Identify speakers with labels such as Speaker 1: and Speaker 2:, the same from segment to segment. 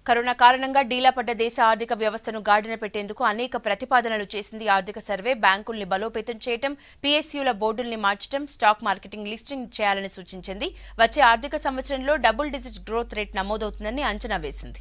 Speaker 1: Corona కారణంగా డీలా పడ్డ దేశ ఆర్థిక వ్యవస్థను గాడిన పెట్టేందుకు అనేక ప్రతిపాదనలు చేసింది ఆర్థిక సర్వే బ్యాంకుల్ని బలోపేతం చేయటం పీఎస్యూల బోర్డుల్ని మార్చడం స్టాక్ మార్కెటింగ్ లిస్టింగ్ చేయాలని సూచించింది వచ్చే ఆర్థిక సంవత్సరంలో డబుల్ డిజిట్ గ్రోత్ రేట్ నమోదవుతుందని అంచనా వేసింది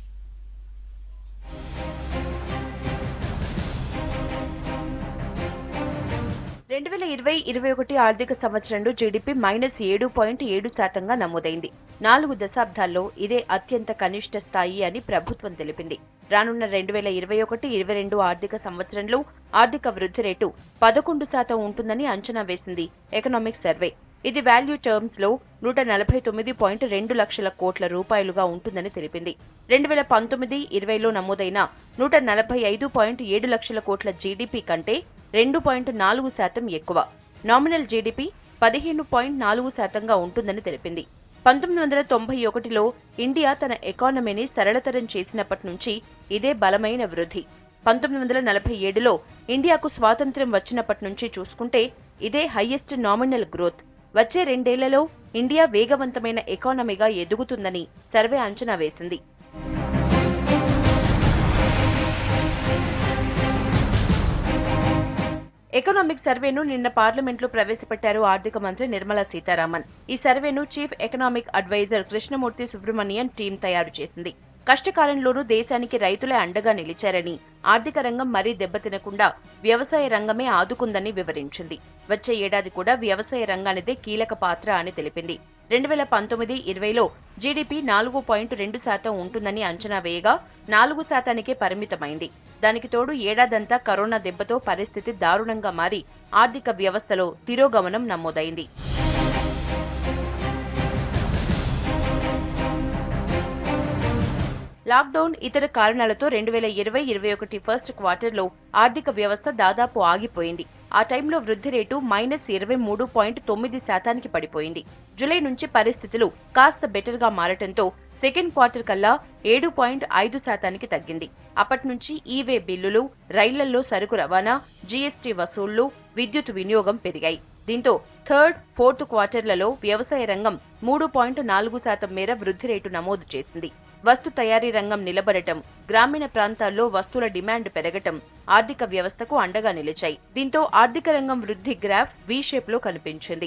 Speaker 1: రెండు వేల ఇరవై ఇరవై ఒకటి ఆర్థిక సంవత్సరంలో జీడీపీ మైనస్ ఏడు పాయింట్ ఏడు శాతంగా నమోదైంది నాలుగు దశాబ్దాల్లో ఇదే అత్యంత కనిష్ట స్థాయి అని ప్రభుత్వం తెలిపింది రానున్న రెండు వేల ఇరవై ఒకటి ఇరవై రెండు ఆర్థిక సంవత్సరంలో ఆర్థిక వృద్ధి రేటు పదకొండు శాతం ఉంటుందని అంచనా వేసింది ఎకనామిక్ సర్వే ఇది వాల్యూ టర్మ్స్ లో నూట నలభై తొమ్మిది పాయింట్ రెండు లక్షల కోట్ల రూపాయలుగా ఉంటుందని తెలిపింది రెండు వేల పంతొమ్మిది ఇరవైలో నమోదైన నూట నలభై ఐదు పాయింట్ ఏడు లక్షల కోట్ల జీడీపీ కంటే రెండు పాయింట్ నాలుగు శాతం ఎక్కువ నామినల్ జీడీపీ పదిహేను పాయింట్ నాలుగు శాతంగా ఉంటుందని తెలిపింది పంతొమ్మిది వందల తొంభై ఒకటిలో ఇండియా తన ఎకానమీని సరళతరం చేసినప్పటి నుంచి ఇదే బలమైన వృద్ధి పంతొమ్మిది వందల నలభై ఏడులో ఇండియాకు స్వాతంత్ర్యం వచ్చినప్పటి నుంచి చూసుకుంటే ఇదే హైయెస్ట్ నామినల్ గ్రోత్ వచ్చే రెండేళ్లలో ఇండియా వేగవంతమైన ఎకానమీగా ఎదుగుతుందని సర్వే అంచనా వేసింది ఎకనామిక్ సర్వేను నిన్న పార్లమెంట్లో ప్రవేశపెట్టారు ఆర్థిక మంత్రి నిర్మలా సీతారామన్ ఈ సర్వేను chief economic adviser Krishnamurthy Subramanian team తయారు చేసింది కష్టకాలంలోనూ దేశానికి రైతులే అండగా నిలిచారని ఆర్థిక రంగం మరీ దెబ్బతినకుండా వ్యవసాయ రంగమే ఆదుకుందని వివరించింది వచ్చే ఏడాది కూడా వ్యవసాయ రంగానిదే కీలక పాత్ర అని తెలిపింది రెండు వేల పంతొమ్మిది ఇరవైలో జీడీపీ నాలుగు పాయింట్ రెండు శాతం ఉంటుందని అంచనా వేయగా నాలుగు శాతానికే పరిమితమైంది దానికి తోడు ఏడాదంతా కరోనా దెబ్బతో పరిస్థితి దారుణంగా మారి ఆర్థిక వ్యవస్థలో తిరోగమనం నమోదైంది లాక్డౌన్ ఇతర కారణాలతో రెండు వేల ఇరవై ఇరవై ఒకటి ఫస్ట్ క్వార్టర్లో ఆర్థిక వ్యవస్థ దాదాపు ఆగిపోయింది ఆ టైంలో వృద్ధి రేటు మైనస్ ఇరవై మూడు పాయింట్ తొమ్మిది శాతానికి పడిపోయింది జులై నుంచి పరిస్థితులు కాస్త బెటర్గా మారటంతో సెకండ్ క్వార్టర్ కల్లా ఏడు పాయింట్ ఐదు శాతానికి తగ్గింది అప్పటి నుంచి ఈవే బిల్లులు రైళ్లలో సరుకు రవాణా జీఎస్టీ వసూళ్లు విద్యుత్ వినియోగం పెరిగాయి దీంతో థర్డ్ ఫోర్త్ క్వార్టర్లలో వ్యవసాయ రంగం మూడు పాయింట్ నాలుగు శాతం మేర వృద్ధి రేటు నమోదు చేసింది వస్తు తయారీ రంగం నిలబడటం గ్రామీణ ప్రాంతాల్లో వస్తువుల డిమాండ్ పెరగటం ఆర్థిక వ్యవస్థకు అండగా నిలిచాయి దీంతో ఆర్థిక రంగం వృద్ధి గ్రాఫ్ వి షేప్ లో కనిపించింది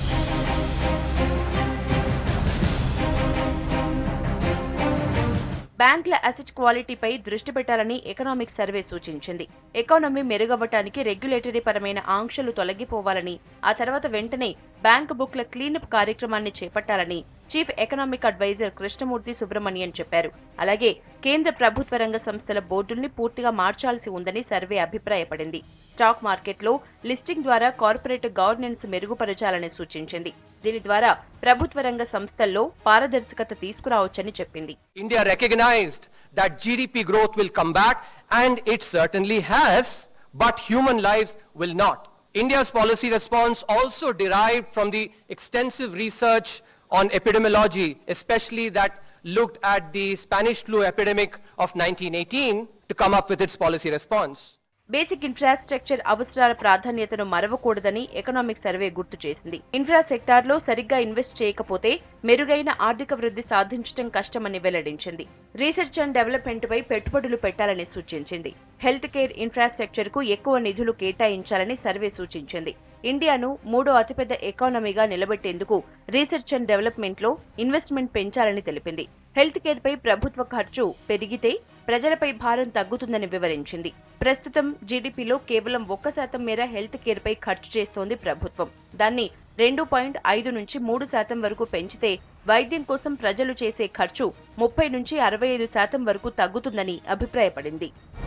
Speaker 1: బ్యాంకుల అసెట్ క్వాలిటీపై దృష్టి పెట్టాలని ఎకనామిక్ సర్వే సూచించింది ఎకానమీ మెరుగవ్వటానికి రెగ్యులేటరీ పరమైన ఆంక్షలు తొలగిపోవాలని ఆ తర్వాత వెంటనే బ్యాంకు బుక్ల క్లీనప్ కార్యక్రమాన్ని చేపట్టాలని chief economic adviser Krishnamurthy Subramanian చెప్పారు అలాగే కేంద్ర ప్రభుత్వ రంగ సంస్థల బోర్డుల్ని పూర్తిగా మార్చాల్సి ఉందని సర్వే అభిప్రాయపడింది స్టాక్ మార్కెట్లో లిస్టింగ్ ద్వారా కార్పొరేట్ గవర్నెన్స్ మెరుగుపరచాలని సూచించింది దీని ద్వారా ప్రభుత్వ రంగ సంస్థల్లో పారదర్శకత తీసుకురావచ్చని చెప్పింది
Speaker 2: India recognized that GDP growth will come back, and it certainly has, but human lives will not. India's policy response also derived from the extensive research on epidemiology, especially that looked at the Spanish flu epidemic of 1918 to come up with its policy response.
Speaker 1: Basic infrastructure అవసరాల ప్రాధాన్యతను మరవకూడదని economic survey గుర్తు చేసింది infra సెక్టార్లో సరిగ్గా invest చేయకపోతే మెరుగైన ఆర్థిక వృద్ధి సాధించడం కష్టమని వెల్లడించింది రీసెర్చ్ అండ్ డెవలప్మెంట్ పై పెట్టుబడులు పెట్టాలని సూచించింది హెల్త్ కేర్ ఇన్ఫ్రాస్ట్రక్చర్ కు ఎక్కువ నిధులు కేటాయించాలని సర్వే సూచించింది ఇండియాను మూడో అతిపెద్ద ఎకానమీగా నిలబెట్టేందుకు రీసెర్చ్ అండ్ డెవలప్మెంట్ లో ఇన్వెస్ట్మెంట్ పెంచాలని తెలిపింది హెల్త్ కేర్ పై ప్రభుత్వ ఖర్చు పెరిగితే ప్రజలపై భారం తగ్గుతుందని వివరించింది ప్రస్తుతం జీడీపీలో కేవలం ఒక్క శాతం మేర హెల్త్ కేర్ పై ఖర్చు చేస్తోంది ప్రభుత్వం దాన్ని రెండు పాయింట్ ఐదు నుంచి మూడు శాతం వరకు పెంచితే వైద్యం కోసం ప్రజలు చేసే ఖర్చు ముప్పై నుంచి అరవై ఐదు శాతం వరకు తగ్గుతుందని అభిప్రాయపడింది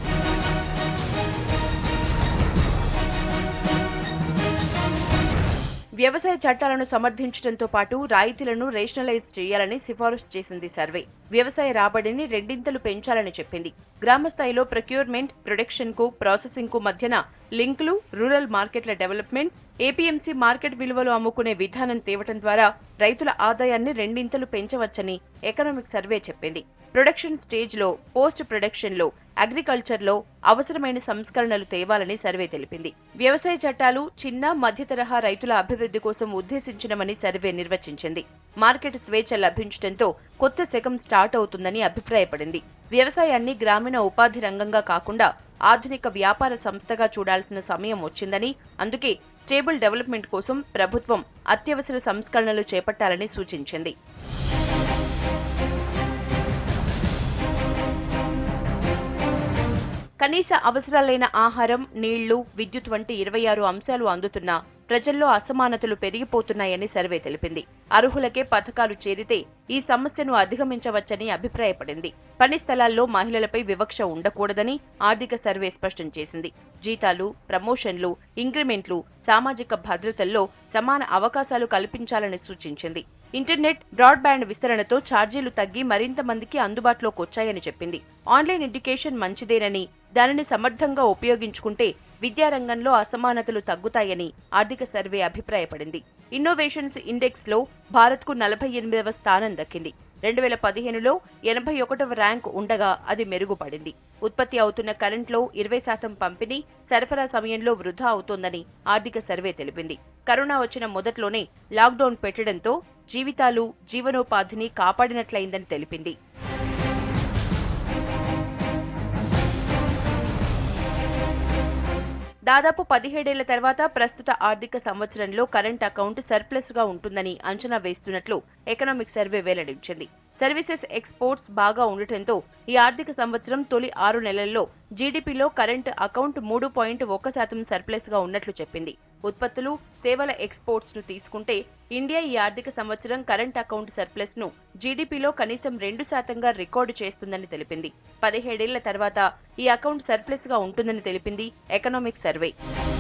Speaker 1: వ్యవసాయ చట్టాలను సమర్థించడంతో పాటు రాయితీలను రేషనలైజ్ చేయాలని సిఫారసు చేసింది సర్వే వ్యవసాయ రాబడిని రెండింతలు పెంచాలని చెప్పింది గ్రామ స్థాయిలో ప్రొక్యూర్మెంట్ ప్రొడక్షన్ కు ప్రాసెసింగ్ కు మధ్యన లింకులు రూరల్ మార్కెట్ల డెవలప్మెంట్ ఏపీఎంసీ మార్కెట్ విలువలు అమ్ముకునే విధానం తేవటం ద్వారా రైతుల ఆదాయాన్ని రెండింతలు పెంచవచ్చని ఎకనామిక్ సర్వే చెప్పింది ప్రొడక్షన్ స్టేజ్ లో పోస్ట్ ప్రొడక్షన్ లో అగ్రికల్చర్ లో అవసరమైన సంస్కరణలు తేవాలని సర్వే తెలిపింది వ్యవసాయ చట్టాలు చిన్న మధ్య తరహా రైతుల అభివృద్ధి కోసం ఉద్దేశించినమని సర్వే నిర్వచించింది మార్కెట్ స్వేచ్ఛ లభించడంతో కొత్త శకం స్టార్ట్ అవుతుందని అభిప్రాయపడింది వ్యవసాయాన్ని గ్రామీణ ఉపాధి రంగంగా కాకుండా ఆధునిక వ్యాపార సంస్థగా చూడాల్సిన సమయం వచ్చిందని అందుకే స్టేబుల్ డెవలప్మెంట్ కోసం ప్రభుత్వం అత్యవసర సంస్కరణలు చేపట్టాలని సూచించింది కనీస అవసరాలైన ఆహారం నీళ్లు విద్యుత్ వంటి ఇరవై ఆరు అంశాలు అందుతున్నా ప్రజల్లో అసమానతలు పెరిగిపోతున్నాయని సర్వే తెలిపింది అర్హులకే పథకాలు చేరితే ఈ సమస్యను అధిగమించవచ్చని అభిప్రాయపడింది పని స్థలాల్లో మహిళలపై వివక్ష ఉండకూడదని ఆర్థిక సర్వే స్పష్టం చేసింది జీతాలు ప్రమోషన్లు ఇంక్రిమెంట్లు సామాజిక భద్రతల్లో సమాన అవకాశాలు కల్పించాలని సూచించింది ఇంటర్నెట్ బ్రాడ్బ్యాండ్ విస్తరణతో ఛార్జీలు తగ్గి మరింత మందికి అందుబాటులోకి వచ్చాయని చెప్పింది ఆన్లైన్ ఎడ్యుకేషన్ మంచిదేనని దానిని సమర్థంగా ఉపయోగించుకుంటే విద్యారంగంలో అసమానతలు తగ్గుతాయని ఆర్థిక సర్వే అభిప్రాయపడింది ఇన్నోవేషన్స్ ఇండెక్స్ లో భారత్ కు నలభై ఎనిమిదవ స్థానం దక్కింది రెండు వేల పదిహేనులో ఎనభై ఒకటవ ర్యాంక్ ఉండగా అది మెరుగుపడింది ఉత్పత్తి అవుతున్న కరెంట్లో ఇరవై శాతం పంపిణీ సరఫరా సమయంలో వృధా అవుతోందని ఆర్థిక సర్వే తెలిపింది కరోనా వచ్చిన మొదట్లోనే లాక్డౌన్ పెట్టడంతో జీవితాలు జీవనోపాధిని కాపాడినట్లయిందని తెలిపింది దాదాపు పదిహేడేళ్ల తర్వాత ప్రస్తుత ఆర్థిక సంవత్సరంలో కరెంట్ అకౌంట్ సర్ప్లస్ గా ఉంటుందని అంచనా వేస్తున్నట్లు ఎకనామిక్ సర్వే వెల్లడించింది సర్వీసెస్ ఎక్స్పోర్ట్స్ బాగా ఉండటంతో ఈ ఆర్థిక సంవత్సరం తొలి ఆరు నెలల్లో జీడీపీలో కరెంట్ అకౌంట్ మూడు పాయింట్ ఒక శాతం సర్ప్లస్ గా ఉన్నట్లు చెప్పింది ఉత్పత్తులు సేవల ఎక్స్పోర్ట్స్ ను తీసుకుంటే ఇండియా ఈ ఆర్థిక సంవత్సరం కరెంట్ అకౌంట్ సర్ప్లస్ ను జీడీపీలో కనీసం రెండు శాతంగా రికార్డు చేస్తుందని తెలిపింది పదిహేడేళ్ల తర్వాత ఈ అకౌంట్ సర్ప్లస్ గా ఉంటుందని తెలిపింది ఎకనామిక్ సర్వే